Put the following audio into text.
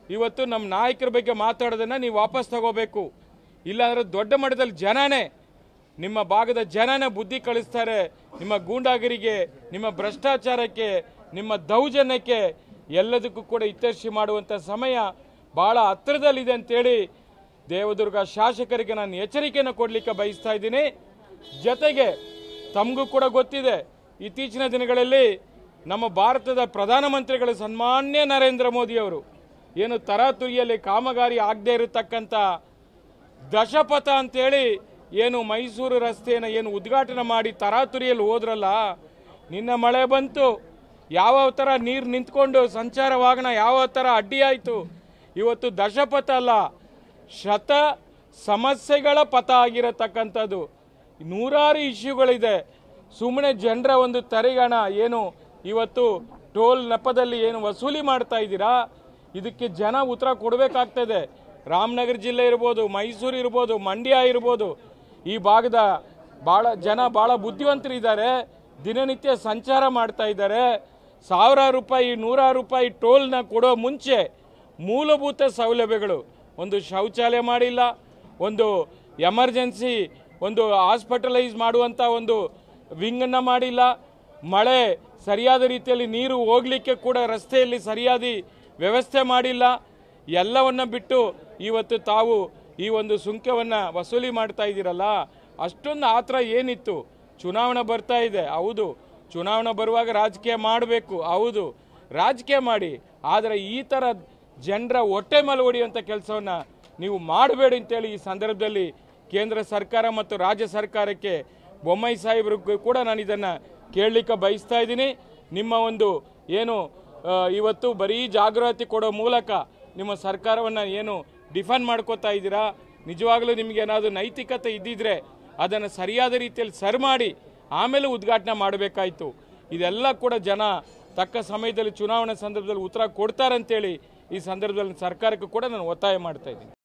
ಇವತ್ತು ನಮ್ಮ ನಾಯಕರ ಬಗ್ಗೆ ಮಾತಾಡೋದನ್ನ ನೀವು ವಾಪಸ್ ತಗೋಬೇಕು ಇಲ್ಲಾಂದ್ರೆ ದೊಡ್ಡ ಮಟ್ಟದಲ್ಲಿ ಜನನೇ ನಿಮ್ಮ ಭಾಗದ ಜನನೇ ಬುದ್ಧಿ ಕಳಿಸ್ತಾರೆ ನಿಮ್ಮ ಗೂಂಡಾಗಿರಿಗೆ ನಿಮ್ಮ ಭ್ರಷ್ಟಾಚಾರಕ್ಕೆ ನಿಮ್ಮ ದೌರ್ಜನ್ಯಕ್ಕೆ ಎಲ್ಲದಕ್ಕೂ ಕೂಡ ಹಿತೈಷಿ ಮಾಡುವಂಥ ಸಮಯ ಬಹಳ ಹತ್ತಿರದಲ್ಲಿದೆ ಅಂತೇಳಿ ದೇವದುರ್ಗ ಶಾಸಕರಿಗೆ ನಾನು ಎಚ್ಚರಿಕೆಯನ್ನು ಕೊಡಲಿಕ್ಕೆ ಬಯಸ್ತಾ ಇದ್ದೀನಿ ಜೊತೆಗೆ ತಮಗೂ ಕೂಡ ಗೊತ್ತಿದೆ ಇತ್ತೀಚಿನ ದಿನಗಳಲ್ಲಿ ನಮ್ಮ ಭಾರತದ ಪ್ರಧಾನಮಂತ್ರಿಗಳು ಸನ್ಮಾನ್ಯ ನರೇಂದ್ರ ಮೋದಿ ಅವರು ಏನು ತರಾತುರಿಯಲ್ಲಿ ಕಾಮಗಾರಿ ಆಗದೆ ಇರತಕ್ಕಂಥ ದಶಪಥ ಅಂತೇಳಿ ಏನು ಮೈಸೂರು ರಸ್ತೆಯನ್ನು ಏನು ಉದ್ಘಾಟನೆ ಮಾಡಿ ತರಾತುರಿಯಲ್ಲಿ ಹೋದ್ರಲ್ಲ ನಿನ್ನ ಮಳೆ ಬಂತು ಯಾವ ಥರ ನೀರು ನಿಂತ್ಕೊಂಡು ಸಂಚಾರ ವಾಹನ ಯಾವ ಥರ ಅಡ್ಡಿ ಆಯಿತು ಇವತ್ತು ದಶಪಥ ಅಲ್ಲ ಶತ ಸಮಸ್ಯೆಗಳ ಪಥ ಆಗಿರತಕ್ಕಂಥದ್ದು ನೂರಾರು ಇಶ್ಯೂಗಳಿದೆ ಸುಮ್ಮನೆ ಜನರ ಒಂದು ತೆರಿಗಣ ಏನು ಇವತ್ತು ಟೋಲ್ ನೆಪದಲ್ಲಿ ಏನು ವಸೂಲಿ ಮಾಡ್ತಾ ಇದ್ದೀರಾ ಇದಕ್ಕೆ ಜನ ಉತ್ತರ ಕೊಡಬೇಕಾಗ್ತದೆ ರಾಮನಗರ ಜಿಲ್ಲೆ ಇರ್ಬೋದು ಮೈಸೂರು ಇರ್ಬೋದು ಮಂಡ್ಯ ಇರ್ಬೋದು ಈ ಭಾಗದ ಭಾಳ ಜನ ಭಾಳ ಬುದ್ಧಿವಂತರಿದ್ದಾರೆ ದಿನನಿತ್ಯ ಸಂಚಾರ ಮಾಡ್ತಾ ಇದ್ದಾರೆ ಸಾವಿರಾರು ರೂಪಾಯಿ ನೂರಾರು ರೂಪಾಯಿ ಟೋಲ್ನ ಕೊಡೋ ಮುಂಚೆ ಮೂಲಭೂತ ಸೌಲಭ್ಯಗಳು ಒಂದು ಶೌಚಾಲಯ ಮಾಡಿಲ್ಲ ಒಂದು ಎಮರ್ಜೆನ್ಸಿ ಒಂದು ಹಾಸ್ಪಿಟಲೈಸ್ ಮಾಡುವಂಥ ಒಂದು ವಿಂಗನ್ನು ಮಾಡಿಲ್ಲ ಮಳೆ ಸರಿಯಾದ ರೀತಿಯಲ್ಲಿ ನೀರು ಹೋಗಲಿಕ್ಕೆ ಕೂಡ ರಸ್ತೆಯಲ್ಲಿ ಸರಿಯಾದ ವ್ಯವಸ್ಥೆ ಮಾಡಿಲ್ಲ ಎಲ್ಲವನ್ನ ಬಿಟ್ಟು ಇವತ್ತು ತಾವು ಈ ಒಂದು ಸುಂಕವನ್ನು ವಸೂಲಿ ಮಾಡ್ತಾ ಇದ್ದೀರಲ್ಲ ಅಷ್ಟೊಂದು ಆತರ ಏನಿತ್ತು ಚುನಾವಣೆ ಬರ್ತಾ ಇದೆ ಹೌದು ಚುನಾವಣೆ ಬರುವಾಗ ರಾಜಕೀಯ ಮಾಡಬೇಕು ಹೌದು ರಾಜಕೀಯ ಮಾಡಿ ಆದರೆ ಈ ಥರ ಜನರ ಹೊಟ್ಟೆ ಮೇಲೆ ಹೊಡೆಯುವಂಥ ಕೆಲಸವನ್ನ ನೀವು ಮಾಡಬೇಡಿ ಅಂತೇಳಿ ಈ ಸಂದರ್ಭದಲ್ಲಿ ಕೇಂದ್ರ ಸರ್ಕಾರ ಮತ್ತು ರಾಜ್ಯ ಸರ್ಕಾರಕ್ಕೆ ಬೊಮ್ಮಾಯಿ ಸಾಹೇಬ್ರಿಗೂ ಕೂಡ ನಾನು ಇದನ್ನು ಕೇಳಲಿಕ್ಕೆ ಬಯಸ್ತಾ ಇದ್ದೀನಿ ನಿಮ್ಮ ಒಂದು ಏನು ಆ, ಇವತ್ತು ಬರೀ ಜಾಗೃತಿ ಕೊಡೋ ಮೂಲಕ ನಿಮ್ಮ ಸರ್ಕಾರವನ್ನು ಏನು ಡಿಫೆಂಡ್ ಮಾಡ್ಕೋತಾ ಇದ್ದೀರಾ ನಿಜವಾಗ್ಲೂ ನಿಮಗೆ ಏನಾದರೂ ನೈತಿಕತೆ ಇದ್ದಿದ್ರೆ ಅದನ್ನು ಸರಿಯಾದ ರೀತಿಯಲ್ಲಿ ಸರ್ ಮಾಡಿ ಆಮೇಲೆ ಉದ್ಘಾಟನೆ ಮಾಡಬೇಕಾಯ್ತು ಇದೆಲ್ಲ ಕೂಡ ಜನ ತಕ್ಕ ಸಮಯದಲ್ಲಿ ಚುನಾವಣೆ ಸಂದರ್ಭದಲ್ಲಿ ಉತ್ತರ ಕೊಡ್ತಾರಂತೇಳಿ ಈ ಸಂದರ್ಭದಲ್ಲಿ ಸರ್ಕಾರಕ್ಕೂ ಕೂಡ ನಾನು ಒತ್ತಾಯ ಮಾಡ್ತಾ ಇದ್ದೀನಿ